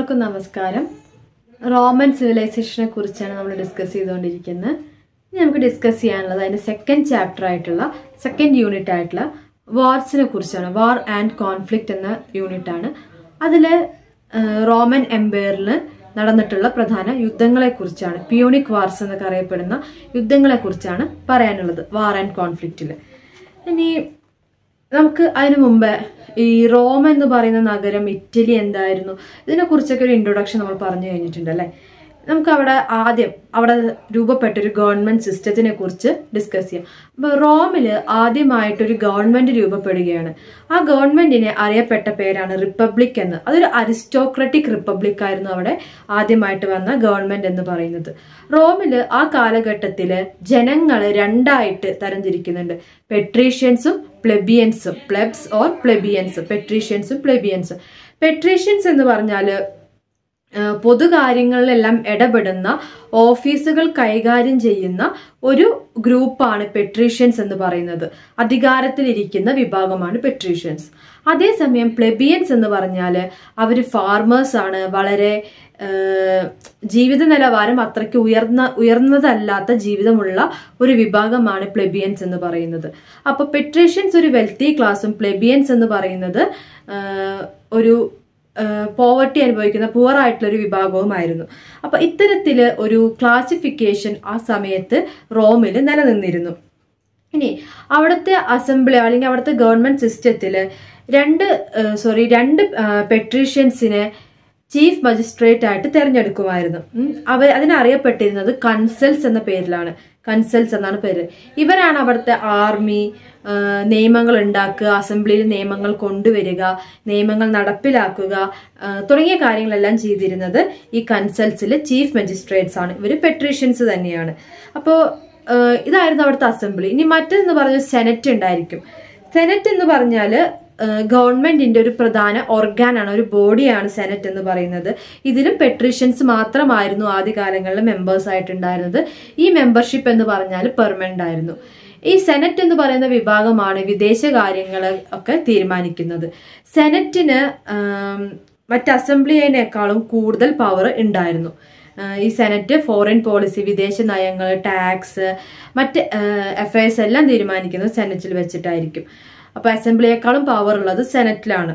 എല്ലാവർക്കും നമസ്കാരം റോമൻ സിവിലൈസേഷനെ കുറിച്ചാണ് നമ്മൾ ഡിസ്കസ് ചെയ്തുകൊണ്ടിരിക്കുന്നത് ഇനി നമുക്ക് ഡിസ്കസ് ചെയ്യാനുള്ളത് അതിന്റെ സെക്കൻഡ് ചാപ്റ്റർ ആയിട്ടുള്ള സെക്കൻഡ് യൂണിറ്റ് ആയിട്ടുള്ള വാർസിനെ കുറിച്ചാണ് വാർ ആൻഡ് കോൺഫ്ലിക്റ്റ് എന്ന യൂണിറ്റ് ആണ് അതിൽ റോമൻ എംപയറിൽ നടന്നിട്ടുള്ള പ്രധാന യുദ്ധങ്ങളെ കുറിച്ചാണ് പിയോണിക് വാർസ് എന്നൊക്കെ അറിയപ്പെടുന്ന യുദ്ധങ്ങളെ കുറിച്ചാണ് പറയാനുള്ളത് വാർ ആൻഡ് കോൺഫ്ലിക്റ്റിൽ ഇനി നമുക്ക് അതിനു മുമ്പ് ഈ റോം എന്ന് പറയുന്ന നഗരം ഇറ്റലി എന്തായിരുന്നു ഇതിനെ കുറിച്ചൊക്കെ ഒരു ഇൻട്രൊഡക്ഷൻ നമ്മൾ പറഞ്ഞു കഴിഞ്ഞിട്ടുണ്ട് അല്ലേ നമുക്ക് അവിടെ ആദ്യം അവിടെ രൂപപ്പെട്ട ഒരു ഗവൺമെന്റ് സിസ്റ്റത്തിനെ കുറിച്ച് ഡിസ്കസ് ചെയ്യാം അപ്പൊ റോമില് ആദ്യമായിട്ടൊരു ഗവൺമെന്റ് രൂപപ്പെടുകയാണ് ആ ഗവൺമെന്റിനെ അറിയപ്പെട്ട പേരാണ് റിപ്പബ്ലിക് എന്ന് അതൊരു അരിസ്റ്റോക്രറ്റിക് റിപ്പബ്ലിക് ആയിരുന്നു അവിടെ ആദ്യമായിട്ട് വന്ന ഗവൺമെന്റ് എന്ന് പറയുന്നത് റോമില് ആ കാലഘട്ടത്തില് ജനങ്ങള് രണ്ടായിട്ട് തരംതിരിക്കുന്നുണ്ട് പെട്രീഷ്യൻസും പ്ലെബിയൻസും പ്ലെബ്സ് ഓർ പ്ലെബിയൻസ് പെട്രീഷ്യൻസും പ്ലെബിയൻസും പെട്രീഷ്യൻസ് എന്ന് പറഞ്ഞാല് പൊതുകാര്യങ്ങളിലെല്ലാം ഇടപെടുന്ന ഓഫീസുകൾ കൈകാര്യം ചെയ്യുന്ന ഒരു ഗ്രൂപ്പാണ് പെട്രീഷ്യൻസ് എന്ന് പറയുന്നത് അധികാരത്തിലിരിക്കുന്ന വിഭാഗമാണ് പെട്രീഷ്യൻസ് അതേസമയം പ്ലെബിയൻസ് എന്ന് പറഞ്ഞാൽ അവർ ഫാർമേഴ്സ് ആണ് വളരെ ജീവിത നിലവാരം അത്രയ്ക്ക് ഉയർന്ന ഉയർന്നതല്ലാത്ത ജീവിതമുള്ള ഒരു വിഭാഗമാണ് പ്ലെബിയൻസ് എന്ന് പറയുന്നത് അപ്പൊ പെട്രീഷ്യൻസ് ഒരു വെൽത്തി ക്ലാസ്സും പ്ലെബിയൻസ് എന്ന് പറയുന്നത് ഒരു പോവർട്ടി അനുഭവിക്കുന്ന പുവർ ആയിട്ടുള്ള ഒരു വിഭാഗവുമായിരുന്നു അപ്പൊ ഇത്തരത്തില് ഒരു ക്ലാസിഫിക്കേഷൻ ആ സമയത്ത് റോമിൽ നിലനിന്നിരുന്നു ഇനി അവിടുത്തെ അസംബ്ലി അല്ലെങ്കിൽ അവിടുത്തെ ഗവൺമെന്റ് സിസ്റ്റത്തില് രണ്ട് സോറി രണ്ട് പെട്രീഷ്യൻസിനെ ചീഫ് മജിസ്ട്രേറ്റ് ആയിട്ട് തിരഞ്ഞെടുക്കുമായിരുന്നു അവർ അതിനറിയപ്പെട്ടിരുന്നത് കൺസൽസ് എന്ന പേരിലാണ് കൺസൽസ് എന്നാണ് പേര് ഇവരാണ് അവിടുത്തെ ആർമി നിയമങ്ങൾ ഉണ്ടാക്കുക അസംബ്ലിയിൽ നിയമങ്ങൾ കൊണ്ടുവരിക നിയമങ്ങൾ നടപ്പിലാക്കുക തുടങ്ങിയ കാര്യങ്ങളെല്ലാം ചെയ്തിരുന്നത് ഈ കൺസൽസിൽ ചീഫ് മജിസ്ട്രേറ്റ്സ് ആണ് ഇവർ പെട്രീഷ്യൻസ് തന്നെയാണ് അപ്പോൾ ഇതായിരുന്നു അവിടുത്തെ അസംബ്ലി ഇനി മറ്റെന്ന് പറഞ്ഞ സെനറ്റ് ഉണ്ടായിരിക്കും സെനറ്റ് എന്ന് പറഞ്ഞാൽ ഗവൺമെന്റിന്റെ ഒരു പ്രധാന ഓർഗാനാണ് ഒരു ബോഡിയാണ് സെനറ്റ് എന്ന് പറയുന്നത് ഇതിലും പെട്രീഷ്യൻസ് മാത്രമായിരുന്നു ആദ്യകാലങ്ങളിൽ മെമ്പേഴ്സ് ആയിട്ടുണ്ടായിരുന്നത് ഈ മെമ്പർഷിപ്പ് എന്ന് പറഞ്ഞാൽ പെർമനന്റ് ആയിരുന്നു ഈ സെനറ്റ് എന്ന് പറയുന്ന വിഭാഗമാണ് വിദേശ കാര്യങ്ങൾ ഒക്കെ തീരുമാനിക്കുന്നത് സെനറ്റിന് മറ്റ് അസംബ്ലിയേക്കാളും കൂടുതൽ പവർ ഉണ്ടായിരുന്നു ഈ സെനറ്റ് ഫോറിൻ പോളിസി വിദേശ നയങ്ങൾ ടാക്സ് മറ്റ് അഫയേഴ്സ് എല്ലാം തീരുമാനിക്കുന്നത് സെനറ്റിൽ വെച്ചിട്ടായിരിക്കും അപ്പൊ അസംബ്ലിയേക്കാളും പവർ ഉള്ളത് സെനറ്റിലാണ്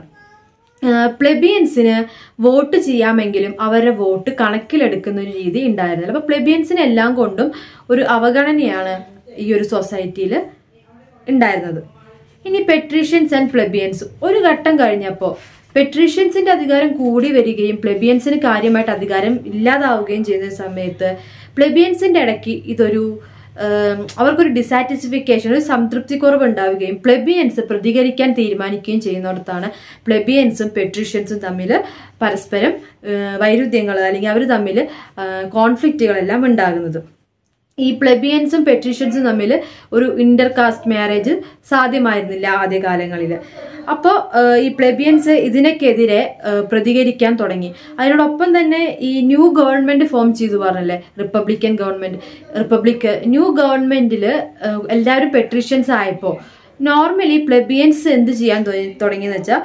പ്ലെബിയൻസിന് വോട്ട് ചെയ്യാമെങ്കിലും അവരുടെ വോട്ട് കണക്കിലെടുക്കുന്ന ഒരു രീതി ഉണ്ടായിരുന്നില്ല അപ്പൊ പ്ലെബിയൻസിന് എല്ലാം കൊണ്ടും ഒരു അവഗണനയാണ് ഈ ഒരു സൊസൈറ്റിയിൽ ഉണ്ടായിരുന്നത് ഇനി പെട്രീഷ്യൻസ് ആൻഡ് പ്ലെബിയൻസ് ഒരു ഘട്ടം കഴിഞ്ഞപ്പോൾ പെട്രീഷ്യൻസിന്റെ അധികാരം കൂടി വരികയും പ്ലെബിയൻസിന് കാര്യമായിട്ട് അധികാരം ഇല്ലാതാവുകയും ചെയ്യുന്ന സമയത്ത് പ്ലെബിയൻസിന്റെ ഇടയ്ക്ക് ഇതൊരു അവർക്കൊരു ഡിസാറ്റിസ്ഫിക്കേഷൻ ഒരു സംതൃപ്തി കുറവ് ഉണ്ടാവുകയും പ്ലെബിയൻസ് പ്രതികരിക്കാൻ തീരുമാനിക്കുകയും ചെയ്യുന്നിടത്താണ് പ്ലെബിയൻസും പെട്രീഷ്യൻസും തമ്മിൽ പരസ്പരം വൈരുദ്ധ്യങ്ങൾ അല്ലെങ്കിൽ അവർ തമ്മിൽ കോൺഫ്ലിക്റ്റുകളെല്ലാം ഉണ്ടാകുന്നത് ഈ പ്ലെബിയൻസും പെട്രീഷ്യൻസും തമ്മിൽ ഒരു ഇന്റർ കാസ്റ്റ് മാരേജ് സാധ്യമായിരുന്നില്ല ആദ്യകാലങ്ങളിൽ അപ്പോൾ ഈ പ്ലെബിയൻസ് ഇതിനൊക്കെതിരെ പ്രതികരിക്കാൻ തുടങ്ങി അതിനോടൊപ്പം തന്നെ ഈ ന്യൂ ഗവൺമെന്റ് ഫോം ചെയ്തു പറഞ്ഞല്ലേ റിപ്പബ്ലിക്കൻ ഗവൺമെന്റ് റിപ്പബ്ലിക് ന്യൂ ഗവൺമെന്റിൽ എല്ലാവരും പെട്രീഷ്യൻസ് ആയപ്പോൾ നോർമലി പ്ലെബിയൻസ് എന്ത് ചെയ്യാൻ തുടങ്ങിയെന്ന് വെച്ചാൽ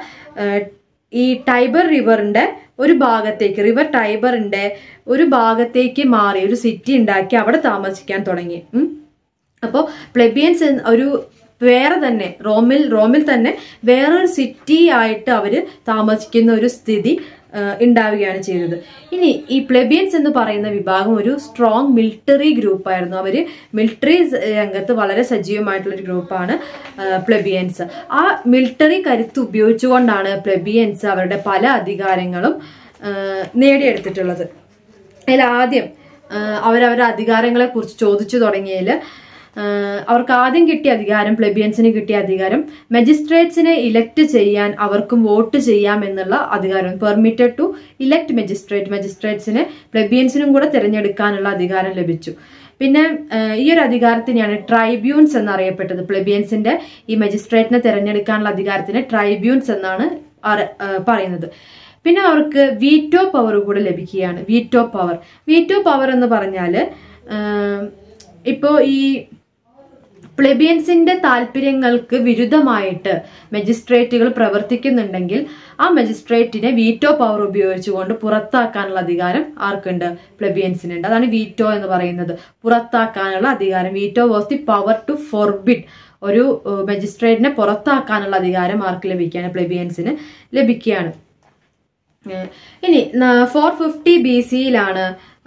ഈ ടൈബർ റിവറിന്റെ ഒരു ഭാഗത്തേക്ക് റിവർ ടൈബറിന്റെ ഒരു ഭാഗത്തേക്ക് മാറി ഒരു സിറ്റി ഉണ്ടാക്കി അവിടെ താമസിക്കാൻ തുടങ്ങി അപ്പോൾ പ്ലെബിയൻസ് ഒരു വേറെ തന്നെ റോമിൽ റോമിൽ തന്നെ വേറൊരു സിറ്റി ആയിട്ട് അവര് താമസിക്കുന്ന ഒരു സ്ഥിതി ഉണ്ടാവുകയാണ് ചെയ്തത് ഇനി ഈ പ്ലെബിയൻസ് എന്ന് പറയുന്ന വിഭാഗം ഒരു സ്ട്രോങ് മിലിറ്ററി ഗ്രൂപ്പായിരുന്നു അവര് മിലിറ്ററി രംഗത്ത് വളരെ സജീവമായിട്ടുള്ള ഒരു ഗ്രൂപ്പാണ് പ്ലെബിയൻസ് ആ മിലിറ്ററി കരുത്ത് ഉപയോഗിച്ചുകൊണ്ടാണ് പ്ലെബിയൻസ് അവരുടെ പല അധികാരങ്ങളും നേടിയെടുത്തിട്ടുള്ളത് അതിൽ ആദ്യം അവരവരുടെ അധികാരങ്ങളെ കുറിച്ച് ചോദിച്ചു തുടങ്ങിയതിൽ അവർക്ക് ആദ്യം കിട്ടിയ അധികാരം പ്ലെബിയൻസിന് കിട്ടിയ അധികാരം മജിസ്ട്രേറ്റ്സിനെ ഇലക്ട് ചെയ്യാൻ അവർക്കും വോട്ട് ചെയ്യാം എന്നുള്ള അധികാരം പെർമിറ്റഡ് ടു ഇലക്ട് മജിസ്ട്രേറ്റ് മജിസ്ട്രേറ്റ്സിനെ പ്ലെബിയൻസിനും കൂടെ തിരഞ്ഞെടുക്കാനുള്ള അധികാരം ലഭിച്ചു പിന്നെ ഈ ഒരു അധികാരത്തിനെയാണ് ട്രൈബ്യൂൺസ് എന്നറിയപ്പെട്ടത് പ്ലെബിയൻസിന്റെ ഈ മജിസ്ട്രേറ്റിനെ തിരഞ്ഞെടുക്കാനുള്ള അധികാരത്തിന് ട്രൈബ്യൂൺസ് എന്നാണ് പറയുന്നത് പിന്നെ അവർക്ക് വീറ്റോ പവർ കൂടെ ലഭിക്കുകയാണ് വീറ്റോ പവർ വീറ്റോ പവർ എന്ന് പറഞ്ഞാൽ ഇപ്പോൾ ഈ പ്ലെബിയൻസിന്റെ താല്പര്യങ്ങൾക്ക് വിരുദ്ധമായിട്ട് മജിസ്ട്രേറ്റുകൾ പ്രവർത്തിക്കുന്നുണ്ടെങ്കിൽ ആ മജിസ്ട്രേറ്റിനെ വീറ്റോ പവർ ഉപയോഗിച്ചുകൊണ്ട് പുറത്താക്കാനുള്ള അധികാരം ആർക്കുണ്ട് പ്ലെബിയൻസിനുണ്ട് അതാണ് വീറ്റോ എന്ന് പറയുന്നത് പുറത്താക്കാനുള്ള അധികാരം veto was the power to forbid ഒരു മജിസ്ട്രേറ്റിനെ പുറത്താക്കാനുള്ള അധികാരം ആർക്ക് ലഭിക്കുകയാണ് പ്ലെബിയൻസിന് ലഭിക്കുകയാണ് ഏഹ് ഇനി ഫോർ ഫിഫ്റ്റി ബി സിയിലാണ്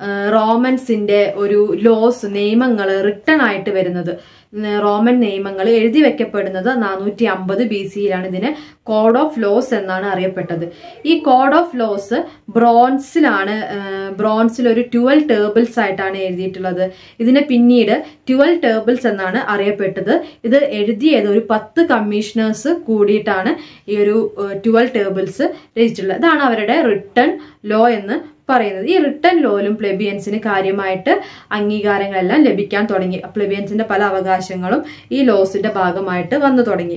റോമൻസിന്റെ ഒരു ലോസ് നിയമങ്ങൾ റിട്ടേൺ ആയിട്ട് വരുന്നത് ഉം, റോമൻ നിയമങ്ങൾ എഴുതി വെക്കപ്പെടുന്നത് നാനൂറ്റി അമ്പത് ബി സിയിലാണ് ഇതിനെ കോഡ് ഓഫ് ലോസ് എന്നാണ് അറിയപ്പെട്ടത് ഈ കോഡ് ഓഫ് ലോസ് ബ്രോൺസിലാണ് ബ്രോൺസിൽ ഒരു ട്വൽവ് ടേബിൾസ് ആയിട്ടാണ് എഴുതിയിട്ടുള്ളത് ഇതിനെ പിന്നീട് ട്വൽവ് ടേബിൾസ് എന്നാണ് അറിയപ്പെട്ടത് ഇത് എഴുതിയത് ഒരു പത്ത് കമ്മീഷണേഴ്സ് കൂടിയിട്ടാണ് ഈ ഒരു ട്വൽവ് ടേബിൾസ് രചിച്ചിട്ടുള്ളത് ഇതാണ് അവരുടെ റിട്ടേൺ ലോ എന്ന് പറയുന്നത് ഈ റിട്ടേൺ ലോയിലും പ്ലെബിയൻസിന് കാര്യമായിട്ട് അംഗീകാരങ്ങളെല്ലാം ലഭിക്കാൻ തുടങ്ങി പ്ലെബിയൻസിന്റെ പല അവകാശങ്ങളും ഈ ലോസിന്റെ ഭാഗമായിട്ട് വന്നു തുടങ്ങി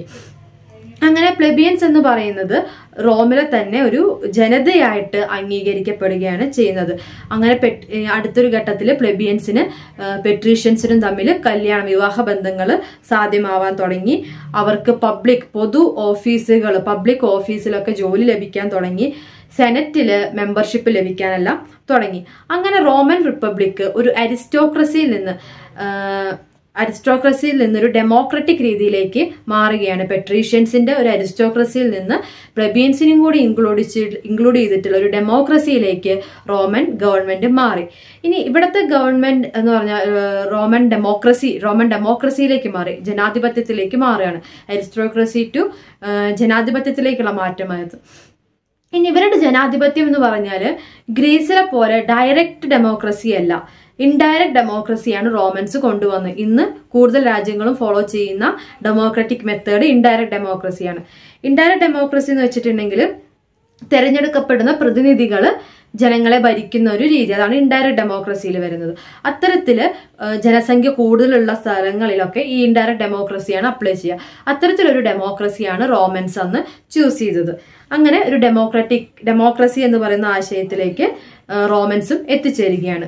അങ്ങനെ പ്ലെബിയൻസ് എന്ന് പറയുന്നത് റോമിലെ തന്നെ ഒരു ജനതയായിട്ട് അംഗീകരിക്കപ്പെടുകയാണ് ചെയ്യുന്നത് അങ്ങനെ പെട്ട്- ഏ, അടുത്തൊരു ഘട്ടത്തിൽ പ്ലെബിയൻസിന് പെട്രീഷ്യൻസിനും തമ്മിൽ കല്യാണ വിവാഹ ബന്ധങ്ങൾ സാധ്യമാവാൻ തുടങ്ങി അവർക്ക് പബ്ലിക് പൊതു ഓഫീസുകൾ പബ്ലിക് ഓഫീസിലൊക്കെ ജോലി ലഭിക്കാൻ തുടങ്ങി സെനറ്റില് മെമ്പർഷിപ്പ് ലഭിക്കാനെല്ലാം തുടങ്ങി അങ്ങനെ റോമൻ റിപ്പബ്ലിക് ഒരു അരിസ്റ്റോക്രസിയിൽ നിന്ന് ആ, അരിസ്റ്റോക്രസിയിൽ നിന്നൊരു ഡെമോക്രറ്റിക് രീതിയിലേക്ക് മാറുകയാണ് പെട്രീഷ്യൻസിന്റെ ഒരു അരിസ്റ്റോക്രസിയിൽ നിന്ന് പ്ലബിയൻസിനും കൂടി ഇൻക്ലൂഡ് ഇൻക്ലൂഡ് ചെയ്തിട്ടുള്ള ഒരു ഡെമോക്രസിയിലേക്ക് റോമൻ ഗവൺമെന്റ് മാറി ഇനി ഇവിടുത്തെ ഗവൺമെന്റ് എന്ന് പറഞ്ഞാൽ ഏഹ്, റോമൻ ഡെമോക്രസി റോമൻ ഡെമോക്രസിയിലേക്ക് മാറി ജനാധിപത്യത്തിലേക്ക് മാറുകയാണ് അരിസ്റ്റോക്രസി ടു ജനാധിപത്യത്തിലേക്കുള്ള മാറ്റമായത് ഇനി ഇവരുടെ ജനാധിപത്യം എന്ന് പറഞ്ഞാൽ ഗ്രീസിലെ പോലെ ഡയറക്റ്റ് ഡെമോക്രസി അല്ല ഇൻഡയറക്റ്റ് ഡെമോക്രസിയാണ് റോമൻസ് കൊണ്ടുവന്നത് ഇന്ന് കൂടുതൽ രാജ്യങ്ങളും ഫോളോ ചെയ്യുന്ന ഡെമോക്രാറ്റിക് മെത്തേഡ് ഇൻഡയറക്റ്റ് ഡെമോക്രസിയാണ് ഇൻഡയറക്റ്റ് ഡെമോക്രസി എന്ന് വെച്ചിട്ടുണ്ടെങ്കിൽ തെരഞ്ഞെടുക്കപ്പെടുന്ന പ്രതിനിധികൾ ജനങ്ങളെ ഭരിക്കുന്ന ഒരു രീതി അതാണ് ഇൻഡയറക്റ്റ് ഡെമോക്രസിയിൽ വരുന്നത് അത്തരത്തില് ഏഹ്, ജനസംഖ്യ കൂടുതലുള്ള സ്ഥലങ്ങളിലൊക്കെ ഈ ഇൻഡയറക്റ്റ് ഡെമോക്രസിയാണ് അപ്ലൈ ചെയ്യുക അത്തരത്തിലൊരു ഡെമോക്രസിയാണ് റോമൻസ് അന്ന് ചൂസ് ചെയ്തത് അങ്ങനെ ഒരു ഡെമോക്രാറ്റിക് ഡെമോക്രസി എന്ന് പറയുന്ന ആശയത്തിലേക്ക് ഏഹ്, റോമൻസും എത്തിച്ചേരുകയാണ്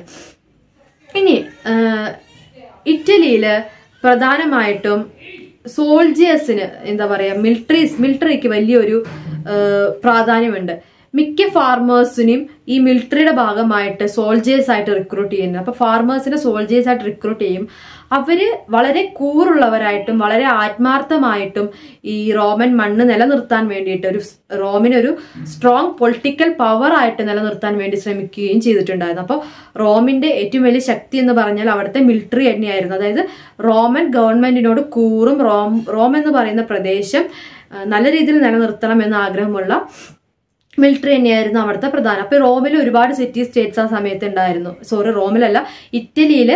ഇനി ഏഹ്, ഇറ്റലിയില് പ്രധാനമായിട്ടും സോൾജിയേഴ്സിന് എന്താ പറയാ മിലിറ്ററീസ് മിലിറ്ററിക്ക് വലിയൊരു ഏഹ്, പ്രാധാന്യമുണ്ട് മിക്ക ഫാർമേഴ്സിനെയും ഈ മിലിറ്ററിയുടെ ഭാഗമായിട്ട് സോൾജേഴ്സ് ആയിട്ട് റിക്രൂട്ട് ചെയ്യുന്നത് അപ്പൊ ഫാർമേഴ്സിനെ സോൾജേഴ്സ് ആയിട്ട് റിക്രൂട്ട് ചെയ്യും അവര് വളരെ കൂറുള്ളവരായിട്ടും വളരെ ആത്മാർത്ഥമായിട്ടും ഈ റോമൻ മണ്ണ് നിലനിർത്താൻ വേണ്ടിയിട്ട് ഒരു സ്- റോമിനൊരു സ്ട്രോങ് പൊളിറ്റിക്കൽ പവർ ആയിട്ട് നിലനിർത്താൻ വേണ്ടി ശ്രമിക്കുകയും ചെയ്തിട്ടുണ്ടായിരുന്നു അപ്പോൾ റോമിന്റെ ഏറ്റവും വലിയ ശക്തി എന്ന് പറഞ്ഞാൽ അവിടുത്തെ മിലിറ്ററി തന്നെയായിരുന്നു അതായത് റോമൻ ഗവൺമെന്റിനോട് കൂറും റോം റോം എന്ന് പറയുന്ന പ്രദേശം ആ, നല്ല രീതിയിൽ നിലനിർത്തണം എന്ന ആഗ്രഹമുള്ള മിലിറ്ററി തന്നെയായിരുന്നു അവിടുത്തെ പ്രധാനം അപ്പൊ റോമിൽ ഒരുപാട് സിറ്റി സ്റ്റേറ്റ്സ് ആ സമയത്ത് ഉണ്ടായിരുന്നു സോറി റോമിലല്ല ഇറ്റലിയിൽ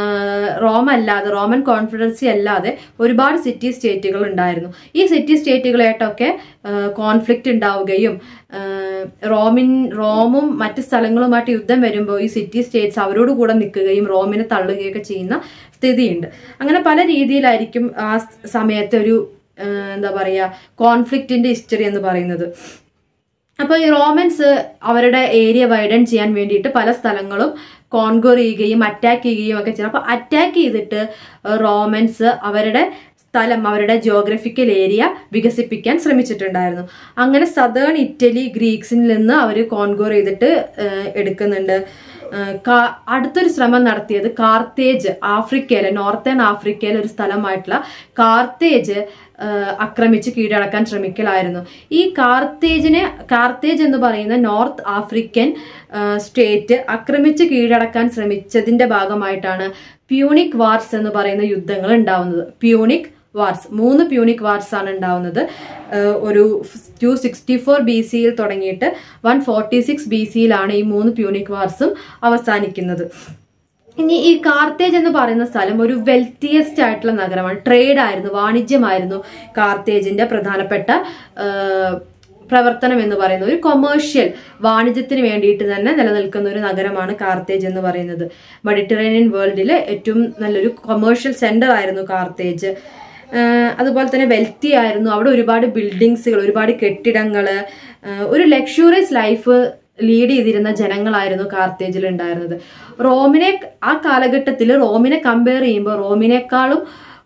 റോം അല്ലാതെ റോമൻ കോൺഫിഡൻസി അല്ലാതെ ഒരുപാട് സിറ്റി സ്റ്റേറ്റുകൾ ഉണ്ടായിരുന്നു ഈ സിറ്റി സ്റ്റേറ്റുകളായിട്ടൊക്കെ കോൺഫ്ലിക്റ്റ് ഉണ്ടാവുകയും ആ, റോമിൻ റോമും മറ്റ് സ്ഥലങ്ങളുമായിട്ട് യുദ്ധം വരുമ്പോൾ ഈ സിറ്റി സ്റ്റേറ്റ്സ് അവരോട് കൂടെ നിൽക്കുകയും റോമിനെ തള്ളുകയൊക്കെ ചെയ്യുന്ന സ്ഥിതിയുണ്ട് അങ്ങനെ പല രീതിയിലായിരിക്കും ആ സമയത്തെ ഒരു ആ, എന്താ പറയുക കോൺഫ്ലിക്റ്റിന്റെ ഹിസ്റ്ററി എന്ന് പറയുന്നത് അപ്പൊ ഈ റോമൻസ് അവരുടെ ഏരിയ വൈഡൻ ചെയ്യാൻ വേണ്ടിയിട്ട് പല സ്ഥലങ്ങളും കോൺഗോർ ചെയ്യുകയും അറ്റാക്ക് ചെയ്യുകയും ഒക്കെ ചെയ്യണം അപ്പൊ അറ്റാക്ക് ചെയ്തിട്ട് റോമൻസ് അവരുടെ സ്ഥലം അവരുടെ ജിയോഗ്രഫിക്കൽ ഏരിയ വികസിപ്പിക്കാൻ ശ്രമിച്ചിട്ടുണ്ടായിരുന്നു അങ്ങനെ സദേൺ ഇറ്റലി ഗ്രീക്സിൽ നിന്ന് അവർ കോൺഗോർ ചെയ്തിട്ട് ഏഹ്, എടുക്കുന്നുണ്ട് ഏഹ്, കാ- അടുത്തൊരു ശ്രമം നടത്തിയത് കാർത്തേജ് ആഫ്രിക്കയിലെ നോർത്തേൺ ആഫ്രിക്കയിലെ ഒരു സ്ഥലമായിട്ടുള്ള കാർത്തേജ് ഏഹ്, ആക്രമിച്ച് കീഴടക്കാൻ ശ്രമിക്കലായിരുന്നു ഈ കാർത്തേജിനെ കാർത്തേജ് എന്ന് പറയുന്ന നോർത്ത് ആഫ്രിക്കൻ ഏഹ്, സ്റ്റേറ്റ് ആക്രമിച്ച് കീഴടക്കാൻ ശ്രമിച്ചതിന്റെ ഭാഗമായിട്ടാണ് പ്യൂണിക് വാർസ് എന്ന് പറയുന്ന യുദ്ധങ്ങൾ ഉണ്ടാവുന്നത് പ്യൂണിക് വാർസ് മൂന്ന് പ്യൂണിക് വാർസ് ആണ് ഉണ്ടാവുന്നത് ഏഹ്, ഒരു ടു സിക്സ്റ്റി ഫോർ ബി സിയിൽ തുടങ്ങിയിട്ട് വൺ ഫോർട്ടി സിക്സ് ബി സിയിലാണ് ഈ മൂന്ന് പ്യൂണിക് വാർസും അവസാനിക്കുന്നത് ഇനി ഈ കാർത്തേജ് എന്ന് പറയുന്ന സ്ഥലം ഒരു വെൽത്തിയസ്റ്റ് ആയിട്ടുള്ള നഗരമാണ് ട്രേഡ് ആയിരുന്നു വാണിജ്യമായിരുന്നു കാർത്തേജിന്റെ പ്രധാനപ്പെട്ട ആ, പ്രവർത്തനം എന്ന് പറയുന്നത് ഒരു കൊമേഴ്ഷ്യൽ വാണിജ്യത്തിന് വേണ്ടിയിട്ട് തന്നെ നിലനിൽക്കുന്ന ഒരു നഗരമാണ് കാർത്തേജ് എന്ന് പറയുന്നത് മെഡിറ്ററേനിയൻ വേൾഡിലെ ഏറ്റവും നല്ലൊരു കൊമേഴ്ഷ്യൽ സെന്റർ ആയിരുന്നു കാർത്തേജ് ആഹ് അതുപോലെ തന്നെ വെൽത്തി ആയിരുന്നു അവിടെ ഒരുപാട് ബിൽഡിങ്സുകൾ ഒരുപാട് കെട്ടിടങ്ങള് ആഹ് ഒരു ലക്ഷൂറിയസ് ലൈഫ് ലീഡ് ചെയ്തിരുന്ന ജനങ്ങളായിരുന്നു കാർത്തേജിൽ ഉണ്ടായിരുന്നത് റോമിനെ ആ കാലഘട്ടത്തിൽ റോമിനെ കമ്പയർ ചെയ്യുമ്പോൾ റോമിനേക്കാളും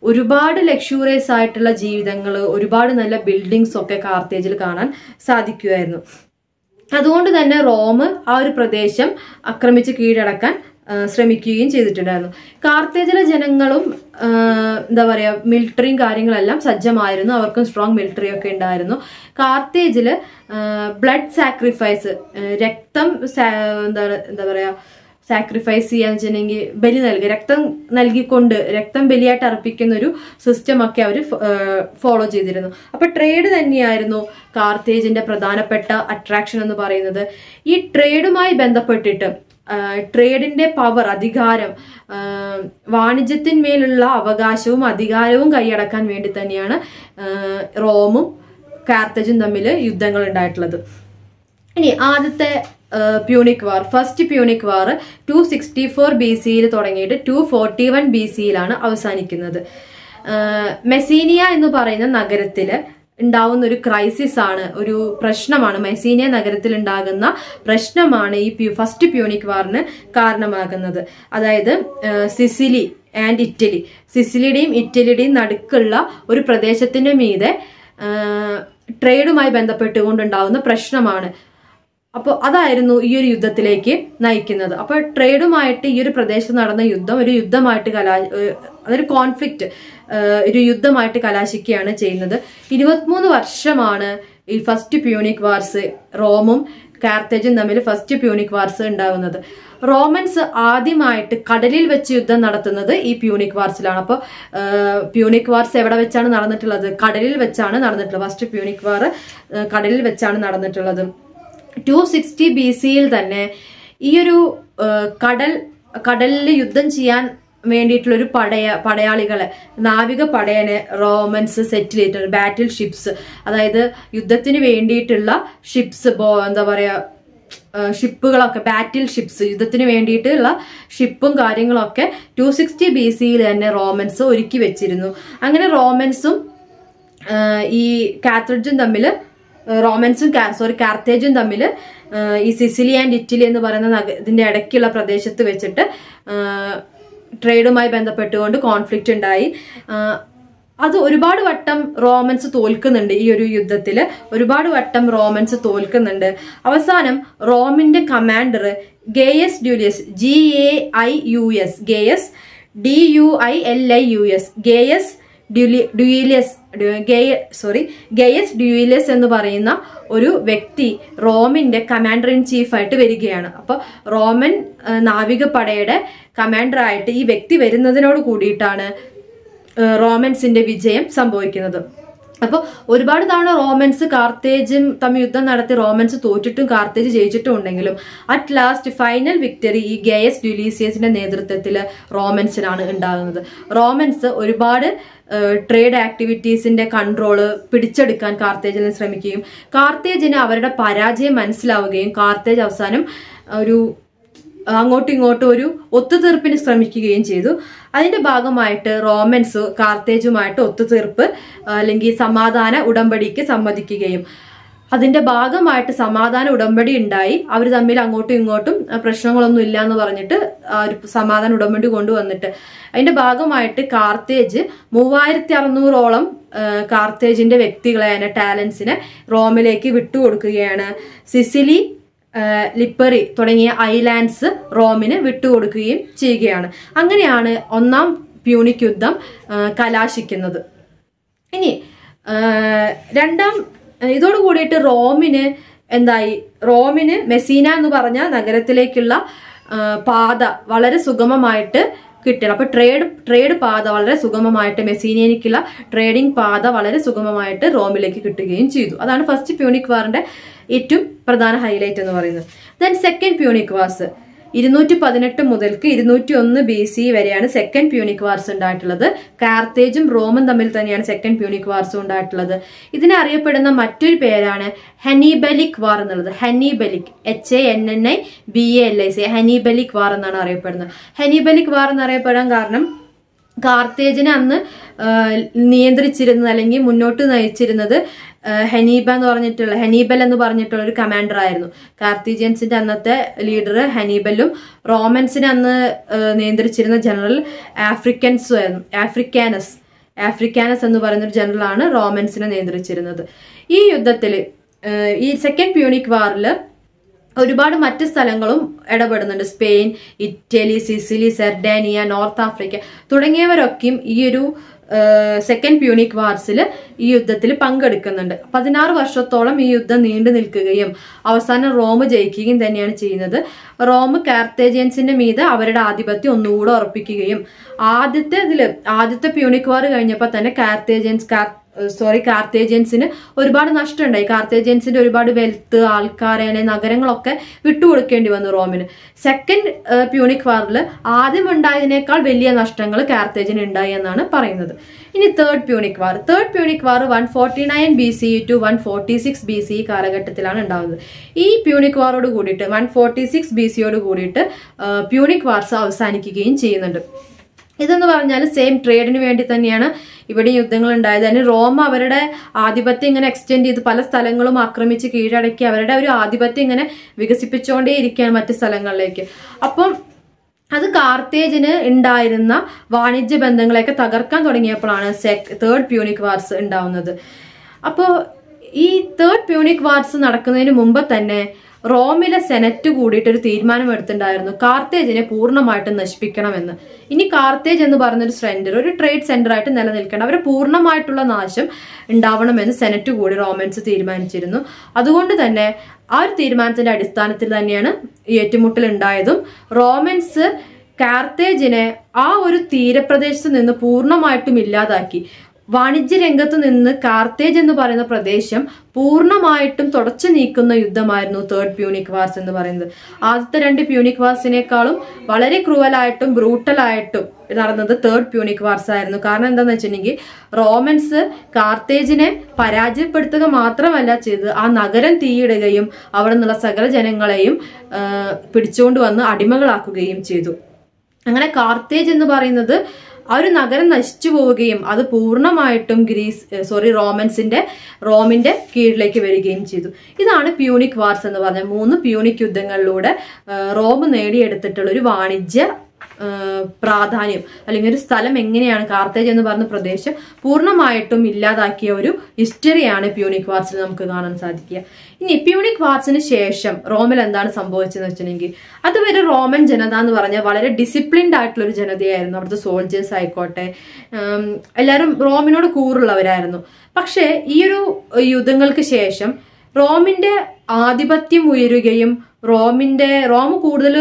ഒരുപാട് ലക്ഷൂറിയസ് ആയിട്ടുള്ള ജീവിതങ്ങൾ ഒരുപാട് നല്ല ബിൽഡിങ്സ് ഒക്കെ കാർത്തേജിൽ കാണാൻ സാധിക്കുമായിരുന്നു അതുകൊണ്ട് തന്നെ റോം ആ ഒരു പ്രദേശം ആക്രമിച്ച് കീഴടക്കാൻ ആ, ശ്രമിക്കുകയും ചെയ്തിട്ടുണ്ടായിരുന്നു കാർത്തേജിലെ ജനങ്ങളും ആ, എന്താ പറയാ മിലിറ്ററിയും കാര്യങ്ങളെല്ലാം സജ്ജമായിരുന്നു അവർക്കും സ്ട്രോങ് മിലിറ്ററി ഒക്കെ ഉണ്ടായിരുന്നു കാർത്തേജില് ബ്ലഡ് സാക്രിഫൈസ് രക്തം സാ- എന്താണ് എന്താ പറയാ സാക്രിഫൈസ് ചെയ്യാന്ന് വെച്ചിട്ടുണ്ടെങ്കിൽ ബലി നൽകി രക്തം നൽകിക്കൊണ്ട് രക്തം ബലിയായിട്ട് അർപ്പിക്കുന്ന ഒരു സിസ്റ്റം ഒക്കെ അവർ ഫോളോ ചെയ്തിരുന്നു അപ്പൊ ട്രേഡ് തന്നെയായിരുന്നു കാർത്തേജിന്റെ പ്രധാനപ്പെട്ട അട്രാക്ഷൻ എന്ന് പറയുന്നത് ഈ ട്രേഡുമായി ബന്ധപ്പെട്ടിട്ട് ട്രേഡിന്റെ പവർ അധികാരം ആ, വാണിജ്യത്തിന്മേലുള്ള അവകാശവും അധികാരവും കൈയടക്കാൻ വേണ്ടി തന്നെയാണ് ആ, റോമും കാർത്തജും തമ്മിൽ യുദ്ധങ്ങൾ ഉണ്ടായിട്ടുള്ളത് ഇനി ആദ്യത്തെ Punic war first Punic war two sixty four B സിയിൽ തുടങ്ങിയിട്ട് ടു ഫോർട്ടി വൺ ബി സിയിലാണ് അവസാനിക്കുന്നത് ആ, മെസീനിയ എന്ന് പറയുന്ന നഗരത്തില് ഉണ്ടാവുന്ന ഒരു ക്രൈസിസ് ആണ് ഒരു പ്രശ്നമാണ് മെസീനിയ നഗരത്തിൽ ഉണ്ടാകുന്ന പ്രശ്നമാണ് ഈ പ്യൂ ഫസ്റ്റ് പ്യൂണിക് വാറിന് കാരണമാകുന്നത് അതായത് ആ, സിസിലി ആൻഡ് ഇറ്റലി സിസിലിയുടെയും ഇറ്റലിയുടെയും നടുക്കുള്ള ഒരു പ്രദേശത്തിന്റെ മീതെ ആ, ട്രേഡുമായി ബന്ധപ്പെട്ടുകൊണ്ടുണ്ടാവുന്ന പ്രശ്നമാണ് അപ്പോൾ അതായിരുന്നു ഈ ഒരു യുദ്ധത്തിലേക്ക് നയിക്കുന്നത് അപ്പോൾ ട്രേഡുമായിട്ട് ഈ ഒരു പ്രദേശത്ത് നടന്ന യുദ്ധം ഒരു യുദ്ധമായിട്ട് കലാ ഏഹ് അതൊരു കോൺഫ്ലിക്റ്റ് ഒരു യുദ്ധമായിട്ട് കലാശിക്കുകയാണ് ചെയ്യുന്നത് ഇരുപത്തിമൂന്ന് വർഷമാണ് ഈ ഫസ്റ്റ് പ്യൂണിക് വാർസ് റോമും കാർത്തേജും തമ്മിൽ ഫസ്റ്റ് പ്യൂണിക് വാർസ് ഉണ്ടാകുന്നത് റോമൻസ് ആദ്യമായിട്ട് കടലിൽ വെച്ച് യുദ്ധം നടത്തുന്നത് ഈ പ്യൂണിക് വാർസിലാണ് അപ്പോൾ പ്യൂണിക് വാർസ് എവിടെ വെച്ചാണ് നടന്നിട്ടുള്ളത് കടലിൽ വെച്ചാണ് നടന്നിട്ടുള്ളത് ഫസ്റ്റ് പ്യൂണിക് വാർ കടലിൽ വെച്ചാണ് നടന്നിട്ടുള്ളത് ടു സിക്സ്റ്റി ബി സിയിൽ തന്നെ ഈ ഒരു കടൽ കടലിൽ യുദ്ധം ചെയ്യാൻ വേണ്ടിയിട്ടുള്ള ഒരു പടയ പടയാളികളെ നാവിക പടയനെ റോമൻസ് സെറ്റിൽ ചെയ്തിട്ടുണ്ട് ബാറ്റിൽ ഷിപ്സ് അതായത് യുദ്ധത്തിന് വേണ്ടിയിട്ടുള്ള ഷിപ്സ് എന്താ പറയാ ഷിപ്പുകളൊക്കെ ബാറ്റിൽ ഷിപ്സ് യുദ്ധത്തിന് വേണ്ടിയിട്ടുള്ള ഷിപ്പും കാര്യങ്ങളൊക്കെ ടു സിക്സ്റ്റി ബി സിയിൽ തന്നെ റോമൻസ് ഒരുക്കി വെച്ചിരുന്നു അങ്ങനെ റോമൻസും ആ, ഈ കാത്തറിഡ്ജും തമ്മിൽ റോമൻസും സോറി കാർത്തേജും തമ്മിൽ ഈ സിസിലി ആൻഡ് ഇറ്റലി എന്ന് പറയുന്ന നഗ ഇതിന്റെ ഇടയ്ക്കുള്ള പ്രദേശത്ത് വെച്ചിട്ട് ട്രേഡുമായി ബന്ധപ്പെട്ടുകൊണ്ട് കോൺഫ്ലിക്റ്റ് ഉണ്ടായി ആ, അത് ഒരുപാട് വട്ടം റോമൻസ് തോൽക്കുന്നുണ്ട് ഈ ഒരു യുദ്ധത്തിൽ ഒരുപാട് വട്ടം റോമൻസ് തോൽക്കുന്നുണ്ട് അവസാനം റോമിന്റെ commander Gaius Duilius G A I U S Gaius D U I L I U S Gaius ഡ്യൂലി- ഡ്യൂയിലിയസ് ഡ്യൂ- ഗേയ സോറി ഗേയസ് ഡ്യൂയിലിയസ് എന്ന് പറയുന്ന ഒരു വ്യക്തി റോമിന്റെ കമാൻഡർ ഇൻ ചീഫ് ആയിട്ട് വരികയാണ് അപ്പോൾ റോമൻ ആ, നാവികപ്പടയുടെ കമാൻഡറായിട്ട് ഈ വ്യക്തി വരുന്നതിനോട് കൂടിയിട്ടാണ് ആ, റോമൻസിന്റെ വിജയം സംഭവിക്കുന്നത് അപ്പോൾ ഒരുപാട് തവണ റോമൻസ് കാർത്തേജും തമ്മിൽ യുദ്ധം നടത്തി റോമൻസ് തോറ്റിട്ടും കാർത്തേജ് ജയിച്ചിട്ടും ഉണ്ടെങ്കിലും അറ്റ് ലാസ്റ്റ് ഫൈനൽ വിക്ടറി ഈ ഗേയസ് ഡ്യൂലീസിയസിന്റെ നേതൃത്വത്തിൽ റോമൻസിനാണ് ഉണ്ടാകുന്നത് റോമൻസ് ഒരുപാട് ട്രേഡ് ആക്ടിവിറ്റീസിന്റെ കൺട്രോള് പിടിച്ചെടുക്കാൻ കാർത്തേജിന് ശ്രമിക്കുകയും കാർത്തേജിന് അവരുടെ പരാജയം മനസ്സിലാവുകയും കാർത്തേജ് അവസാനം ഒരു അങ്ങോട്ടും ഇങ്ങോട്ടും ഒരു ഒത്തുതീർപ്പിന് ശ്രമിക്കുകയും ചെയ്തു അതിന്റെ ഭാഗമായിട്ട് റോമൻസ് കാർത്തേജുമായിട്ട് ഒത്തുതീർപ്പ് അല്ലെങ്കിൽ സമാധാന ഉടമ്പടിക്ക് സമ്മതിക്കുകയും അതിന്റെ ഭാഗമായിട്ട് സമാധാന ഉടമ്പടി ഉണ്ടായി അവർ തമ്മിൽ അങ്ങോട്ടും ഇങ്ങോട്ടും ആ, പ്രശ്നങ്ങളൊന്നും ഇല്ല എന്ന് പറഞ്ഞിട്ട് ആ ഒരു സമാധാന ഉടമ്പടി കൊണ്ടുവന്നിട്ട് അതിന്റെ ഭാഗമായിട്ട് കാർത്തേജ് മൂവായിരത്തി അറുന്നൂറോളം കാർത്തേജിന്റെ വ്യക്തികളെ ടാലൻസിനെ റോമിലേക്ക് വിട്ടുകൊടുക്കുകയാണ് സിസിലി ആ, ലിപ്പറി തുടങ്ങിയ ഐലാൻഡ്സ് റോമിന് വിട്ടുകൊടുക്കുകയും ചെയ്യുകയാണ് അങ്ങനെയാണ് ഒന്നാം പ്യൂണിക് യുദ്ധം ആ, കലാശിക്കുന്നത് ഇനി ആ, രണ്ടാം ഇതോട് കൂടിയിട്ട് റോമിന് എന്തായി റോമിന് മെസീന എന്ന് പറഞ്ഞ നഗരത്തിലേക്കുള്ള ആ, പാത വളരെ സുഗമമായിട്ട് കിട്ടിയത് അപ്പൊ ട്രേഡ് ട്രേഡ് പാത വളരെ സുഗമമായിട്ട് മെസീനിയനിക്കുള്ള ട്രേഡിംഗ് പാത വളരെ സുഗമമായിട്ട് റോമിലേക്ക് കിട്ടുകയും ചെയ്തു അതാണ് ഫസ്റ്റ് പ്യൂണിക് വാറിന്റെ ഏറ്റവും പ്രധാന ഹൈലൈറ്റ് എന്ന് പറയുന്നത് ദെൻ സെക്കൻഡ് പ്യൂണിക് വാർസ് ഇരുന്നൂറ്റി പതിനെട്ട് മുതൽക്ക് ഇരുന്നൂറ്റി ഒന്ന് ബി സി വരെയാണ് സെക്കൻഡ് പ്യൂണിക് വാർസ് ഉണ്ടായിട്ടുള്ളത് കാർത്തേജും റോമും തമ്മിൽ തന്നെയാണ് സെക്കൻഡ് പ്യൂണിക് വാർസ് ഉണ്ടായിട്ടുള്ളത് ഇതിനെ അറിയപ്പെടുന്ന മറ്റൊരു പേരാണ് ഹനീബലിക് വാർ എന്നുള്ളത് Hannibalic H A N N I B A L I C Hannibalic war എന്നാണ് അറിയപ്പെടുന്നത് ഹനീബലിക് വാർ എന്നറിയപ്പെടാൻ കാരണം കാർത്തേജിനെ അന്ന് ആ, നിയന്ത്രിച്ചിരുന്നത് അല്ലെങ്കിൽ മുന്നോട്ട് നയിച്ചിരുന്നത് ആ, ഹനീബ എന്ന് പറഞ്ഞിട്ടുള്ള ഹനീബൽ എന്ന് പറഞ്ഞിട്ടുള്ള ഒരു കമാൻഡർ ആയിരുന്നു കാർത്തീജിയൻസിന്റെ അന്നത്തെ ലീഡർ ഹനീബലും റോമൻസിനെ അന്ന് ആ, നിയന്ത്രിച്ചിരുന്ന ജനറൽ ആഫ്രിക്കൻസും ആയിരുന്നു ആഫ്രിക്കാനസ് ആഫ്രിക്കാനസ് എന്ന് പറയുന്ന ഒരു ജനറലാണ് റോമൻസിനെ നിയന്ത്രിച്ചിരുന്നത് ഈ യുദ്ധത്തിൽ ഈ സെക്കൻഡ് പ്യൂണിക് വാറിൽ ഒരുപാട് മറ്റ് സ്ഥലങ്ങളും ഇടപെടുന്നുണ്ട് Spain Italy Sicily Sardinia North Africa തുടങ്ങിയവരൊക്കെയും ഈ ഒരു സെക്കൻഡ് പ്യൂണിക് വാർസിൽ ഈ യുദ്ധത്തിൽ പങ്കെടുക്കുന്നുണ്ട് പതിനാറ് വർഷത്തോളം ഈ യുദ്ധം നീണ്ടു നിൽക്കുകയും അവസാനം റോം ജയിക്കുകയും തന്നെയാണ് ചെയ്യുന്നത് റോം കാർത്തേജിയൻസിന്റെ മീതെ അവരുടെ ആധിപത്യം ഒന്നുകൂടെ ഉറപ്പിക്കുകയും ആദ്യത്തെ ഇതില് ആദ്യത്തെ പ്യൂണിക് വാർ കഴിഞ്ഞപ്പോൾ തന്നെ കാർത്തേജിയൻസ് കാർ സോറി കാർത്തേജിയൻസിന് ഒരുപാട് നഷ്ടമുണ്ടായി കാർത്തേജിയൻസിന്റെ ഒരുപാട് വെൽത്ത് ആൾക്കാരെ നഗരങ്ങളൊക്കെ വിട്ടുകൊടുക്കേണ്ടി വന്നു റോമിന് സെക്കൻഡ് പ്യൂണിക് വാറിൽ ആദ്യം ഉണ്ടായതിനേക്കാൾ വലിയ നഷ്ടങ്ങൾ കാർത്തേജിന് ഉണ്ടായി എന്നാണ് പറയുന്നത് ഇനി third Punic war third Punic war one forty nine B C to one forty six B C കാലഘട്ടത്തിലാണ് ഉണ്ടാകുന്നത് ഈ പ്യൂണിക് വാറോട് കൂടിയിട്ട് വൺ ഫോർട്ടി സിക്സ് ബി സിയോട് കൂടിയിട്ട് പ്യൂണിക് വാർസ് അവസാനിക്കുകയും ചെയ്യുന്നുണ്ട് ഇതെന്ന് പറഞ്ഞാൽ സെയിം ട്രേഡിന് വേണ്ടി തന്നെയാണ് ഇവിടെ യുദ്ധങ്ങൾ ഉണ്ടായത് അതിന് റോം അവരുടെ ആധിപത്യം ഇങ്ങനെ എക്സ്റ്റെൻഡ് ചെയ്ത് പല സ്ഥലങ്ങളും ആക്രമിച്ച് കീഴടക്കി അവരുടെ ഒരു ആധിപത്യം ഇങ്ങനെ വികസിപ്പിച്ചുകൊണ്ടേ ഇരിക്കുകയാണ് മറ്റ് സ്ഥലങ്ങളിലേക്ക് അപ്പം അത് കാർത്തേജിന് ഉണ്ടായിരുന്ന വാണിജ്യ ബന്ധങ്ങളെയൊക്കെ തകർക്കാൻ തുടങ്ങിയപ്പോഴാണ് സെക് തേർഡ് പ്യൂണിക് വാർസ് ഉണ്ടാവുന്നത് അപ്പോൾ ഈ തേർഡ് പ്യൂണിക് വാർസ് നടക്കുന്നതിന് മുമ്പ് തന്നെ റോമിലെ സെനറ്റ് കൂടിയിട്ട് ഒരു തീരുമാനം എടുത്തിട്ടുണ്ടായിരുന്നു കാർത്തേജിനെ പൂർണ്ണമായിട്ടും നശിപ്പിക്കണമെന്ന് ഇനി കാർത്തേജ് എന്ന് പറയുന്നൊരു സെന്റർ ഒരു ട്രേഡ് സെന്റർ ആയിട്ട് നിലനിൽക്കണം അവരെ പൂർണ്ണമായിട്ടുള്ള നാശം ഉണ്ടാവണമെന്ന് സെനറ്റ് കൂടി റോമൻസ് തീരുമാനിച്ചിരുന്നു അതുകൊണ്ട് തന്നെ ആ ഒരു തീരുമാനത്തിന്റെ അടിസ്ഥാനത്തിൽ തന്നെയാണ് ഈ ഏറ്റുമുട്ടൽ ഉണ്ടായതും റോമൻസ് കാർത്തേജിനെ ആ ഒരു തീരപ്രദേശത്ത് നിന്ന് പൂർണ്ണമായിട്ടും ഇല്ലാതാക്കി വാണിജ്യ രംഗത്ത് നിന്ന് കാർത്തേജ് എന്ന് പറയുന്ന പ്രദേശം പൂർണ്ണമായിട്ടും തുടച്ചു നീക്കുന്ന യുദ്ധമായിരുന്നു തേർഡ് പ്യൂണിക് വാർസ് എന്ന് പറയുന്നത് ആദ്യത്തെ രണ്ട് പ്യൂണിക് വാർസിനേക്കാളും വളരെ ക്രൂവലായിട്ടും ബ്രൂട്ടലായിട്ടും നടന്നത് തേർഡ് പ്യൂണിക് വാർസ് ആയിരുന്നു കാരണം എന്താണെന്ന് വെച്ചിട്ടുണ്ടെങ്കിൽ റോമൻസ് കാർത്തേജിനെ പരാജയപ്പെടുത്തുക മാത്രമല്ല ചെയ്തത് ആ നഗരം തീയിടുകയും അവിടെ നിന്നുള്ള സകല ജനങ്ങളെയും പിടിച്ചുകൊണ്ട് വന്ന് അടിമകളാക്കുകയും ചെയ്തു അങ്ങനെ കാർത്തേജ് എന്ന് പറയുന്നത് ആ ഒരു നഗരം നശിച്ചു പോവുകയും അത് പൂർണ്ണമായിട്ടും ഗ്രീസ് സോറി റോമൻസിന്റെ റോമിന്റെ കീഴിലേക്ക് വരികയും ചെയ്തു ഇതാണ് പ്യൂണിക് വാർസ് എന്ന് പറഞ്ഞ മൂന്ന് പ്യൂണിക് യുദ്ധങ്ങളിലൂടെ റോം നേടിയെടുത്തിട്ടുള്ള ഒരു വാണിജ്യ പ്രാധാന്യം അല്ലെങ്കിൽ ഒരു സ്ഥലം എങ്ങനെയാണ് കാർത്തേജ് എന്ന് പറഞ്ഞ പ്രദേശം പൂർണ്ണമായിട്ടും ഇല്ലാതാക്കിയ ഒരു ഹിസ്റ്ററിയാണ് പ്യൂണിക് വാർസിൽ നമുക്ക് കാണാൻ സാധിക്കുക ഇനി പ്യൂണിക് വാർസിന് ശേഷം റോമിൽ എന്താണ് സംഭവിച്ചതെന്ന് വെച്ചിട്ടുണ്ടെങ്കിൽ അതുവരെ റോമൻ ജനത എന്ന് പറഞ്ഞാൽ വളരെ ഡിസിപ്ലിൻഡ് ആയിട്ടുള്ള ഒരു ജനതയായിരുന്നു അവിടുത്തെ സോൾജേഴ്സ് ആയിക്കോട്ടെ എല്ലാവരും റോമിനോട് കൂറുള്ളവരായിരുന്നു പക്ഷേ ഈ ഒരു യുദ്ധങ്ങൾക്ക് ശേഷം റോമിന്റെ ആധിപത്യം ഉയരുകയും റോമിന്റെ റോം കൂടുതൽ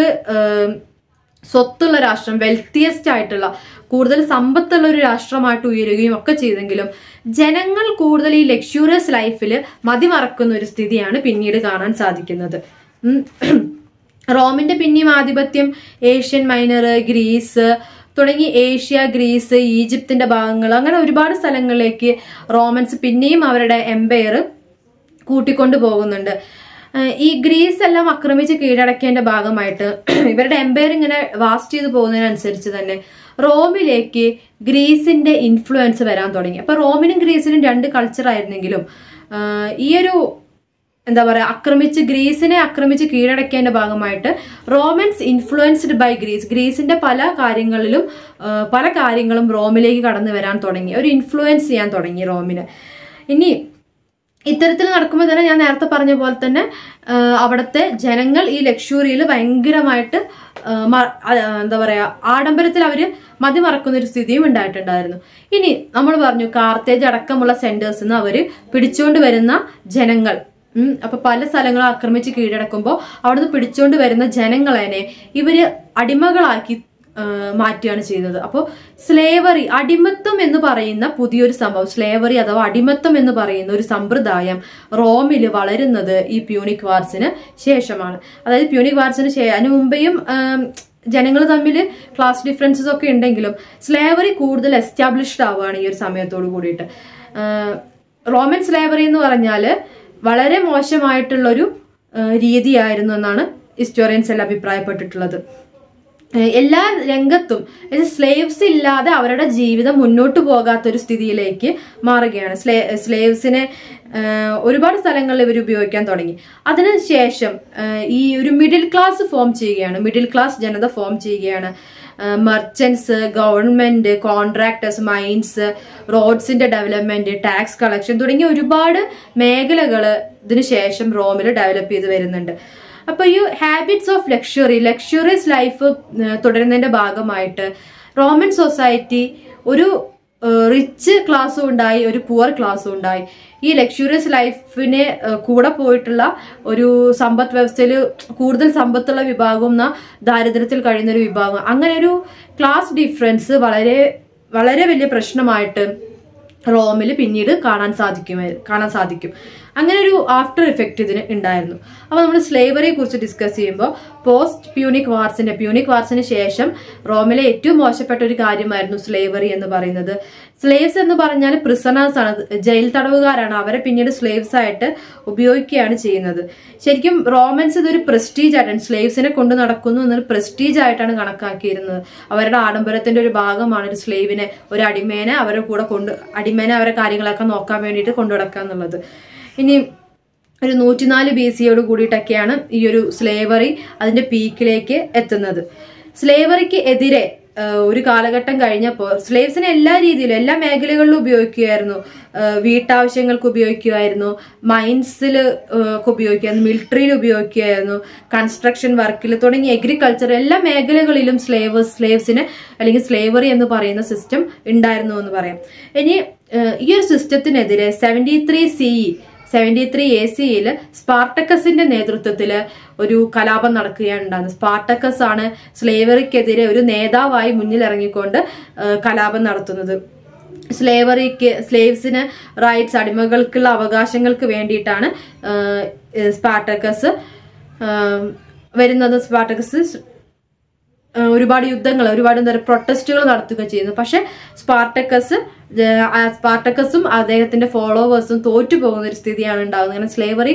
സ്വത്തുള്ള രാഷ്ട്രം വെൽത്തിയസ്റ്റ് ആയിട്ടുള്ള കൂടുതൽ സമ്പത്തുള്ള ഒരു രാഷ്ട്രമായിട്ട് ഉയരുകയും ഒക്കെ ചെയ്തെങ്കിലും ജനങ്ങൾ കൂടുതൽ ഈ ലക്ഷൂറിയസ് ലൈഫിൽ മതിമറക്കുന്ന ഒരു സ്ഥിതിയാണ് പിന്നീട് കാണാൻ സാധിക്കുന്നത് റോമിന്റെ പിന്നെയും ആധിപത്യം ഏഷ്യൻ മൈനർ ഗ്രീസ് തുടങ്ങി ഏഷ്യ ഗ്രീസ് ഈജിപ്തിന്റെ ഭാഗങ്ങൾ അങ്ങനെ ഒരുപാട് സ്ഥലങ്ങളിലേക്ക് റോമൻസ് പിന്നെയും അവരുടെ എംപയർ കൂട്ടിക്കൊണ്ടു പോകുന്നുണ്ട് ഈ ഗ്രീസ് എല്ലാം ആക്രമിച്ച് കീഴടക്കേണ്ട ഭാഗമായിട്ട് ഇവരുടെ എംപയർ ഇങ്ങനെ വാസ്റ്റ് ചെയ്ത് പോകുന്നതിനനുസരിച്ച് തന്നെ റോമിലേക്ക് ഗ്രീസിന്റെ ഇൻഫ്ലുവൻസ് വരാൻ തുടങ്ങി അപ്പൊ റോമിനും ഗ്രീസിനും രണ്ട് കൾച്ചർ ആയിരുന്നെങ്കിലും ഈ ഒരു എന്താ പറയുക ആക്രമിച്ച് ഗ്രീസിനെ ആക്രമിച്ച് കീഴടക്കേണ്ട ഭാഗമായിട്ട് റോമൻസ് ഇൻഫ്ലുവൻസ്ഡ് ബൈ ഗ്രീസ് ഗ്രീസിന്റെ പല കാര്യങ്ങളിലും പല കാര്യങ്ങളും റോമിലേക്ക് കടന്നു വരാൻ തുടങ്ങി ഒരു ഇൻഫ്ലുവൻസ് ചെയ്യാൻ തുടങ്ങി റോമിന് ഇനി ഇത്തരത്തിൽ നടക്കുമ്പോൾ തന്നെ ഞാൻ നേരത്തെ പറഞ്ഞ പോലെ തന്നെ അവിടുത്തെ ജനങ്ങൾ ഈ ലക്ഷൂറിയിൽ ഭയങ്കരമായിട്ട് എന്താ പറയാ ആഡംബരത്തിൽ അവര് മതിമറക്കുന്ന ഒരു സ്ഥിതിയും ഉണ്ടായിട്ടുണ്ടായിരുന്നു ഇനി നമ്മൾ പറഞ്ഞു കാർത്തേജ് അടക്കമുള്ള സെന്റേഴ്സ് നിന്ന് അവര് പിടിച്ചുകൊണ്ട് വരുന്ന ജനങ്ങൾ ഉം അപ്പൊ പല സ്ഥലങ്ങളും ആക്രമിച്ച് കീഴടക്കുമ്പോൾ അവിടുന്ന് പിടിച്ചുകൊണ്ട് വരുന്ന ജനങ്ങളെ ഇവര് അടിമകളാക്കി മാറ്റുകയാണ് ചെയ്യുന്നത് അപ്പോൾ സ്ലേവറി അടിമത്വം എന്ന് പറയുന്ന പുതിയൊരു സംഭവം സ്ലേവറി അഥവാ അടിമത്വം എന്ന് പറയുന്ന ഒരു സമ്പ്രദായം റോമിൽ വളരുന്നത് ഈ പ്യൂണിക് വാർസിന് ശേഷമാണ് അതായത് പ്യൂണിക് വാർസിന് ശേ അതിനു മുമ്പേയും ജനങ്ങൾ തമ്മിൽ ക്ലാസ് ഡിഫറൻസസ് ഒക്കെ ഉണ്ടെങ്കിലും സ്ലേവറി കൂടുതൽ എസ്റ്റാബ്ലിഷ്ഡ് ആവുകയാണ് ഈ ഒരു സമയത്തോട് കൂടിയിട്ട് റോമൻ സ്ലേവറി എന്ന് പറഞ്ഞാൽ വളരെ മോശമായിട്ടുള്ളൊരു രീതിയായിരുന്നു എന്നാണ് ഹിസ്റ്റോറിയൻസ് എല്ലാം അഭിപ്രായപ്പെട്ടിട്ടുള്ളത് ഏഹ് എല്ലാ രംഗത്തും സ്ലേവ്സ് ഇല്ലാതെ അവരുടെ ജീവിതം മുന്നോട്ട് പോകാത്ത ഒരു സ്ഥിതിയിലേക്ക് മാറുകയാണ് സ്ലേ സ്ലേവ്സിനെ ഏഹ് ഒരുപാട് സ്ഥലങ്ങളിൽ ഇവർ ഉപയോഗിക്കാൻ തുടങ്ങി അതിനുശേഷം ഏഹ് ഈ ഒരു മിഡിൽ ക്ലാസ് ഫോം ചെയ്യുകയാണ് മിഡിൽ ക്ലാസ് ജനത ഫോം ചെയ്യുകയാണ് മെർച്ചൻസ് ഗവൺമെന്റ് കോൺട്രാക്ടേഴ്സ് മൈൻസ് റോഡ്സിന്റെ ഡെവലപ്മെന്റ് ടാക്സ് കളക്ഷൻ തുടങ്ങിയ ഒരുപാട് മേഖലകൾ ഇതിനു ശേഷം റോമിൽ ഡെവലപ്പ് ചെയ്ത് വരുന്നുണ്ട് അപ്പൊ ഈ habits of luxury luxurious life തുടരുന്നതിന്റെ ഭാഗമായിട്ട് റോമൻ സൊസൈറ്റി ഒരു റിച്ച് ക്ലാസ്സും ഉണ്ടായി ഒരു പുവർ ക്ലാസ്സും ഉണ്ടായി ഈ ലക്ഷറിയസ് ലൈഫിന് കൂടെ പോയിട്ടുള്ള ഒരു സമ്പദ് വ്യവസ്ഥയിൽ കൂടുതൽ സമ്പത്തുള്ള വിഭാഗം എന്ന ദാരിദ്ര്യത്തിൽ കഴിയുന്ന ഒരു വിഭാഗം അങ്ങനെ ഒരു ക്ലാസ് ഡിഫറൻസ് വളരെ വളരെ വലിയ പ്രശ്നമായിട്ട് റോമിൽ പിന്നീട് കാണാൻ സാധിക്കും കാണാൻ സാധിക്കും അങ്ങനെ ഒരു ആഫ്റ്റർ ഇഫക്റ്റ് ഇതിന് ഉണ്ടായിരുന്നു അപ്പോൾ നമ്മൾ സ്ലേവറിയെ കുറിച്ച് ഡിസ്കസ് ചെയ്യുമ്പോൾ പോസ്റ്റ് പ്യൂണിക് വാർസിന്റെ പ്യൂണിക് വാർസിന് ശേഷം റോമിലെ ഏറ്റവും മോശപ്പെട്ട ഒരു കാര്യമായിരുന്നു സ്ലേവറി എന്ന് പറയുന്നത് സ്ലേവ്സ് എന്ന് പറഞ്ഞാൽ പ്രിസണേഴ്സ് ആണ് ജയിൽ തടവുകാരാണ് അവരെ പിന്നീട് സ്ലേവ്സ് ആയിട്ട് ഉപയോഗിക്കുകയാണ് ചെയ്യുന്നത് ശരിക്കും റോമൻസ് ഇതൊരു പ്രസ്റ്റീജ് ആയിട്ടാണ് സ്ലേവ്സിനെ കൊണ്ട് നടക്കുന്നു എന്നൊരു പ്രസ്റ്റീജ് ആയിട്ടാണ് കണക്കാക്കിയിരുന്നത് അവരുടെ ആഡംബരത്തിന്റെ ഒരു ഭാഗമാണ് ഒരു സ്ലേവിനെ ഒരു അടിമേനെ അവരുടെ കൂടെ കൊണ്ട് അടിമേനെ അവരെ കാര്യങ്ങളൊക്കെ നോക്കാൻ വേണ്ടിയിട്ട് കൊണ്ടു നടക്കുക എന്നുള്ളത് ഇനി ഒരു നൂറ്റിനാല് ബി സിയോട് കൂടിയിട്ടൊക്കെയാണ് ഈ ഒരു സ്ലേവറി അതിന്റെ പീക്കിലേക്ക് എത്തുന്നത് സ്ലേവറിക്ക് എതിരെ ആഹ് ഒരു കാലഘട്ടം കഴിഞ്ഞപ്പോൾ സ്ലേവ്സിനെ എല്ലാ രീതിയിലും എല്ലാ മേഖലകളിലും ഉപയോഗിക്കുമായിരുന്നു ആഹ് വീട്ടാവശ്യങ്ങൾക്ക് ഉപയോഗിക്കുമായിരുന്നു മൈൻസിൽ ഒക്കെ ഉപയോഗിക്കുമായിരുന്നു മിലിറ്ററിയിൽ ഉപയോഗിക്കുമായിരുന്നു കൺസ്ട്രക്ഷൻ വർക്കിൽ തുടങ്ങി എഗ്രികൾച്ചർ എല്ലാ മേഖലകളിലും സ്ലേവേഴ്സ് സ്ലേവ്സിന് അല്ലെങ്കിൽ സ്ലേവറി എന്ന് പറയുന്ന സിസ്റ്റം ഉണ്ടായിരുന്നു എന്ന് പറയാം ഇനി ആഹ് ഈ ഒരു സിസ്റ്റത്തിനെതിരെ seventy three C seventy three A സിയിൽ സ്പാർട്ടക്കസിന്റെ നേതൃത്വത്തിൽ ഒരു കലാപം നടക്കുകയാണ് ഉണ്ടാകുന്നത് സ്പാർട്ടക്കസ് ആണ് സ്ലേവറിക്കെതിരെ ഒരു നേതാവായി മുന്നിലിറങ്ങിക്കൊണ്ട് ആ, കലാപം നടത്തുന്നത് സ്ലേവറിക്ക് സ്ലേവ്സിന് റൈറ്റ്സ് അടിമകൾക്കുള്ള അവകാശങ്ങൾക്ക് വേണ്ടിയിട്ടാണ് ആ, സ്പാർട്ടക്കസ് ആ, വരുന്നത് സ്പാർട്ടക്കസ് ആ, ഒരുപാട് യുദ്ധങ്ങൾ ഒരുപാട് എന്താ പറയുക പ്രൊട്ടസ്റ്റുകൾ നടത്തുക ചെയ്യുന്നു പക്ഷെ സ്പാർട്ടക്കസ് ജ- ആ സ്പാർട്ടക്കസും അദ്ദേഹത്തിന്റെ ഫോളോവേഴ്സും തോറ്റു പോകുന്ന ഒരു സ്ഥിതിയാണ് ഉണ്ടാകുന്നത് കാരണം സ്ലേവറി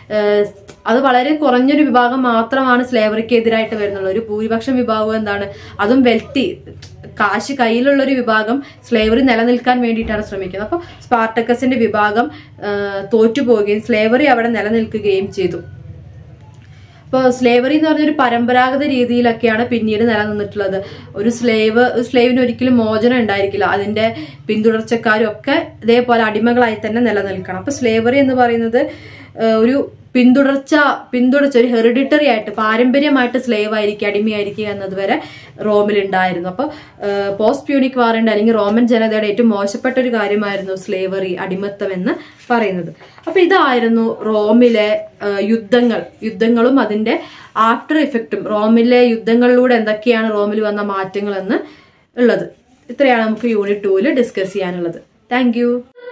അത് വളരെ കുറഞ്ഞൊരു വിഭാഗം മാത്രമാണ് സ്ലേവറിക്ക് എതിരായിട്ട് വരുന്നുള്ളൂ ഒരു ഭൂരിപക്ഷം വിഭാഗം എന്താണ് അതും വെൽത്തി കാശ് കയ്യിലുള്ള ഒരു വിഭാഗം സ്ലേവറി നിലനിൽക്കാൻ വേണ്ടിയിട്ടാണ് ശ്രമിക്കുന്നത് അപ്പോൾ സ്പാർട്ടക്കസിന്റെ വിഭാഗം ആ, തോറ്റുപോവുകയും സ്ലേവറി അവിടെ നിലനിൽക്കുകയും ചെയ്തു ഇപ്പോൾ സ്ലേവറി എന്ന് പറഞ്ഞൊരു പരമ്പരാഗത രീതിയിലൊക്കെയാണ് പിന്നീട് നിലനിന്നിട്ടുള്ളത് ഒരു സ്ലേവ് സ്ലേവിന് ഒരിക്കലും മോചനം ഉണ്ടായിരിക്കില്ല അതിന്റെ പിന്തുടർച്ചക്കാരും ഒക്കെ ഇതേപോലെ അടിമകളായി തന്നെ നിലനിൽക്കണം അപ്പൊ സ്ലേവറി എന്ന് പറയുന്നത് ഏഹ്, ഒരു പിന്തുടർച്ച പിന്തുടർച്ച ഒരു ഹെറിഡിറ്ററി ആയിട്ട് പാരമ്പര്യമായിട്ട് സ്ലേവ് ആയിരിക്കുക അടിമയായിരിക്കുക എന്നതുവരെ റോമിൽ ഉണ്ടായിരുന്നു അപ്പോൾ പോസ്റ്റ് പ്യൂണിക് വാറിന്റെ അല്ലെങ്കിൽ റോമൻ ജനതയുടെ ഏറ്റവും മോശപ്പെട്ട ഒരു കാര്യമായിരുന്നു സ്ലേവറി അടിമത്തം എന്ന് പറയുന്നത് അപ്പൊ ഇതായിരുന്നു റോമിലെ ആ, യുദ്ധങ്ങൾ യുദ്ധങ്ങളും അതിന്റെ ആഫ്റ്റർ ഇഫക്റ്റും റോമിലെ യുദ്ധങ്ങളിലൂടെ എന്തൊക്കെയാണ് റോമിൽ വന്ന മാറ്റങ്ങൾ എന്ന് ഉള്ളത് ഇത്രയാണ് നമുക്ക് യൂണിറ്റ് ടൂവിൽ ഡിസ്കസ് ചെയ്യാനുള്ളത് താങ്ക്